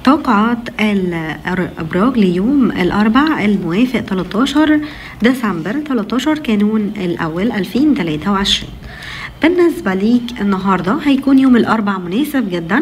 توقعات الأبراج ليوم الأربع الموافق 13 ديسمبر 13 كانون الأول 2023 بالنسبة ليك النهاردة هيكون يوم الأربع مناسب جدا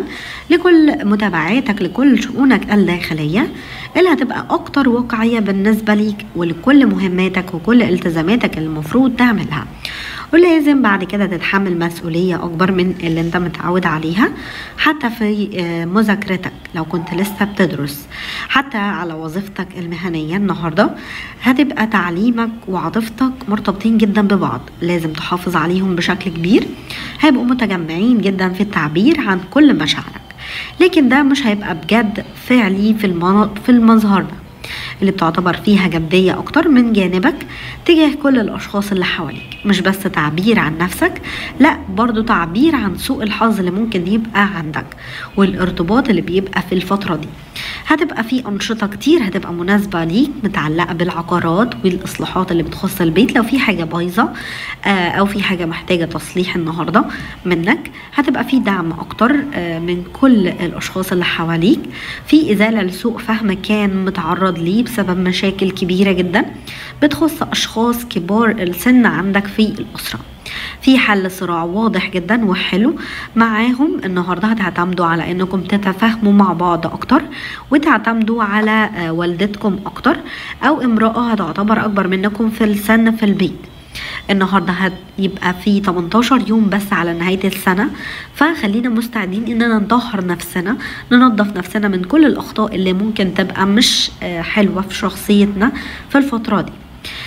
لكل متابعاتك لكل شؤونك الداخلية اللي هتبقى أكتر واقعية بالنسبة ليك ولكل مهماتك وكل التزاماتك اللي المفروض تعملها ولازم بعد كده تتحمل مسؤولية أكبر من اللي أنت متعود عليها حتى في آه، مذاكرتك لو كنت لسه بتدرس حتى على وظيفتك المهنية النهاردة هتبقى تعليمك وعاطفتك مرتبطين جدا ببعض لازم تحافظ عليهم بشكل كبير هيبقوا متجمعين جدا في التعبير عن كل مشاعرك لكن ده مش هيبقى بجد فعلي في المن- في المظهر ده اللي بتعتبر فيها جدية أكتر من جانبك تجاه كل الأشخاص اللي حواليك مش بس تعبير عن نفسك لا برضو تعبير عن سوء الحظ اللي ممكن يبقى عندك والارتباط اللي بيبقى في الفترة دي هتبقى في أنشطة كتير هتبقى مناسبة ليك متعلقة بالعقارات والإصلاحات اللي بتخص البيت لو في حاجة بايظة آه، أو في حاجة محتاجة تصليح النهاردة منك هتبقى في دعم أكتر آه، من كل الأشخاص اللي حواليك في إزالة لسوء فهم كان متعرض ليه بسبب مشاكل كبيرة جدا بتخص أشخاص كبار السن عندك في الأسرة في حل صراع واضح جدا وحلو معاهم النهارده هتعتمدوا على انكم تتفاهموا مع بعض اكتر وتعتمدوا على آه، والدتكم اكتر او امراه هتعتبر اكبر منكم في السن في البيت النهارده هيبقى في 18 يوم بس على نهايه السنه فخلينا مستعدين اننا نطهر نفسنا ننظف نفسنا من كل الاخطاء اللي ممكن تبقى مش آه، حلوه في شخصيتنا في الفتره دي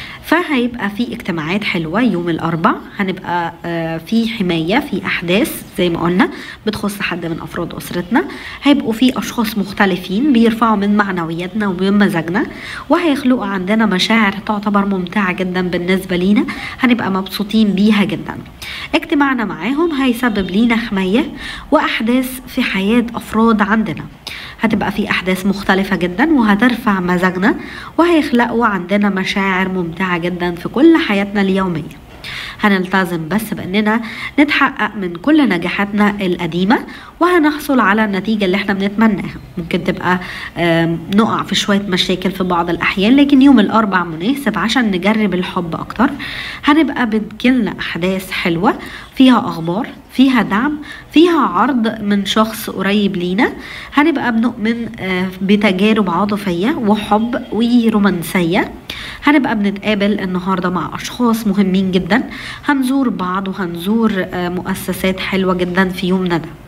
فهيبقى في اجتماعات حلوة يوم الأربع هنبقى آه، في حماية في أحداث زي ما قلنا بتخص حد من أفراد أسرتنا هيبقوا في أشخاص مختلفين بيرفعوا من معنوياتنا ومن مزاجنا وهيخلقوا عندنا مشاعر تعتبر ممتعة جدا بالنسبة لينا هنبقى مبسوطين بيها جدا اجتماعنا معاهم هيسبب لينا حماية وأحداث في حياة أفراد عندنا هتبقى في أحداث مختلفة جدا وهترفع مزاجنا وهيخلقوا عندنا مشاعر ممتعة جدا في كل حياتنا اليومية هنلتزم بس بأننا نتحقق من كل نجاحاتنا القديمة وهنحصل على النتيجة اللي احنا بنتمناها ممكن تبقى آم، نقع في شوية مشاكل في بعض الأحيان لكن يوم الأربع مناسب عشان نجرب الحب أكتر هنبقى بتجيلنا أحداث حلوة فيها أخبار فيها دعم فيها عرض من شخص قريب لينا هنبقى بنؤمن آه، بتجارب عاطفية وحب ورومانسية هنبقى بنتقابل النهاردة مع أشخاص مهمين جدا هنزور بعض وهنزور آه، مؤسسات حلوة جدا في يومنا ده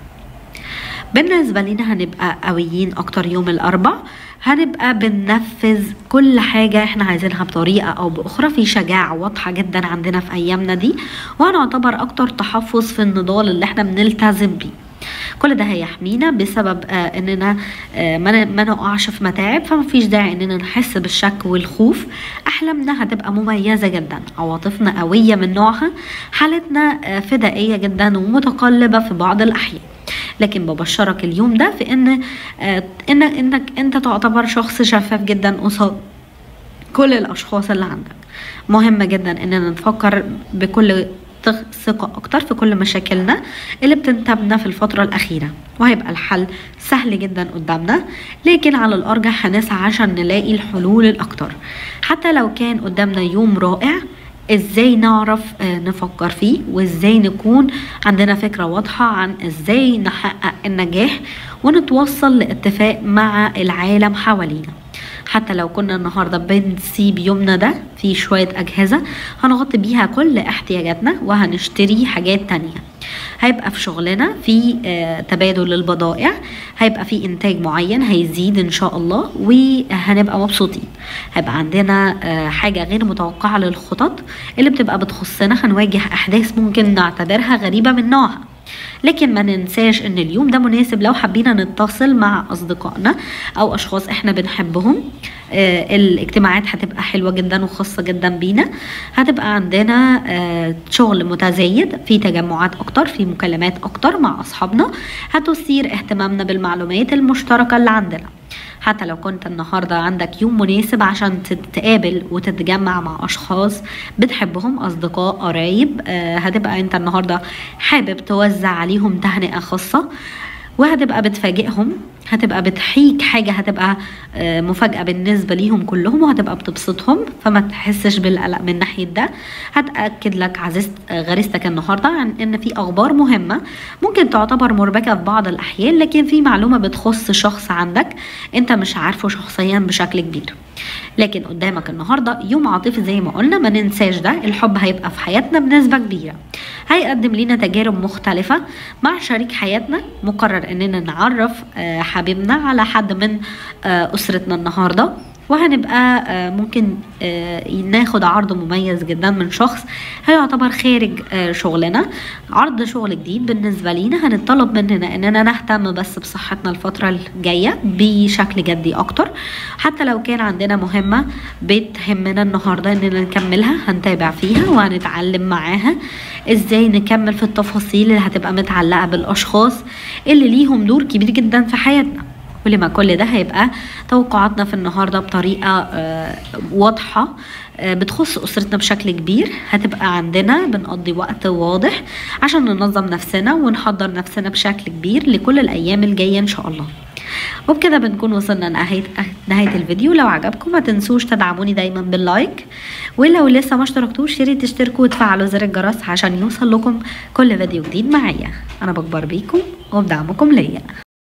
بالنسبة لنا هنبقى قويين أكتر يوم الأربع هنبقى بننفذ كل حاجة احنا عايزينها بطريقة أو بأخرى في شجاعة واضحة جدا عندنا في أيامنا دي وهنعتبر أكتر تحفظ في النضال اللي احنا بنلتزم بيه كل ده هيحمينا بسبب آه اننا آه ما ن- ما نقعش في متاعب فمفيش داعي اننا نحس بالشك والخوف احلامنا هتبقى مميزه جدا عواطفنا قويه من نوعها حالتنا آه فدائيه جدا ومتقلبه في بعض الاحيان لكن ببشرك اليوم ده في ان آه ان انك انت تعتبر شخص شفاف جدا قصاد كل الاشخاص اللي عندك مهم جدا اننا نفكر بكل تغ- ثقة أكتر في كل مشاكلنا اللي بتنتابنا في الفترة الأخيرة وهيبقى الحل سهل جدا قدامنا لكن على الأرجح هنسعى عشان نلاقي الحلول الأكتر حتى لو كان قدامنا يوم رائع ازاي نعرف آه، نفكر فيه وازاي نكون عندنا فكرة واضحة عن ازاي نحقق النجاح ونتوصل لاتفاق مع العالم حوالينا حتى لو كنا النهارده بنسيب يومنا ده في شوية أجهزة هنغطي بيها كل احتياجاتنا وهنشتري حاجات تانية هيبقى في شغلنا في آه، تبادل البضائع هيبقى في إنتاج معين هيزيد إن شاء الله وهنبقى مبسوطين هيبقى عندنا آه، حاجة غير متوقعة للخطط اللي بتبقى بتخصنا هنواجه أحداث ممكن نعتبرها غريبة من نوعها لكن ما ننساش ان اليوم ده مناسب لو حبينا نتصل مع اصدقائنا او اشخاص احنا بنحبهم آه الاجتماعات هتبقى حلوة جدا وخاصة جدا بينا هتبقى عندنا آه شغل متزايد في تجمعات اكتر في مكالمات اكتر مع اصحابنا هتثير اهتمامنا بالمعلومات المشتركة اللي عندنا حتى لو كنت النهارده عندك يوم مناسب عشان تتقابل وتتجمع مع اشخاص بتحبهم اصدقاء قرايب آه هتبقى انت النهارده حابب توزع عليهم تهنئه خاصه وهتبقى بتفاجئهم هتبقى بتحيك حاجة هتبقى آه، مفاجأة بالنسبة ليهم كلهم وهتبقى بتبسطهم فما تحسش بالقلق من ناحية ده هتأكد لك عزيزت آه، غريزتك النهاردة عن ان في اخبار مهمة ممكن تعتبر مربكة في بعض الاحيان لكن في معلومة بتخص شخص عندك انت مش عارفه شخصيا بشكل كبير لكن قدامك النهارده يوم عاطفي زي ما قلنا ما ننساش ده الحب هيبقى في حياتنا بنسبه كبيره هيقدم لنا تجارب مختلفه مع شريك حياتنا مقرر اننا نعرف آه، حبيبنا على حد من آه، اسرتنا النهارده وهنبقى آه، ممكن آه، ناخد عرض مميز جدا من شخص هيعتبر خارج آه، شغلنا عرض شغل جديد بالنسبة لينا هنطلب مننا اننا نهتم بس بصحتنا الفترة الجاية بشكل جدي اكتر حتى لو كان عندنا مهمة بتهمنا النهاردة اننا نكملها هنتابع فيها وهنتعلم معاها ازاي نكمل في التفاصيل اللي هتبقى متعلقة بالاشخاص اللي ليهم دور كبير جدا في حياتنا ولما كل ده هيبقى توقعاتنا في النهارده بطريقه آه، واضحه آه، بتخص اسرتنا بشكل كبير هتبقى عندنا بنقضي وقت واضح عشان ننظم نفسنا ونحضر نفسنا بشكل كبير لكل الايام الجايه ان شاء الله وبكده بنكون وصلنا لنهاية نهاية الفيديو لو عجبكم ما تنسوش تدعموني دايما باللايك ولو لسه ما اشتركتوش يا ريت تشتركوا وتفعلوا زر الجرس عشان يوصل لكم كل فيديو جديد معايا انا بكبر بيكم وبدعمكم ليا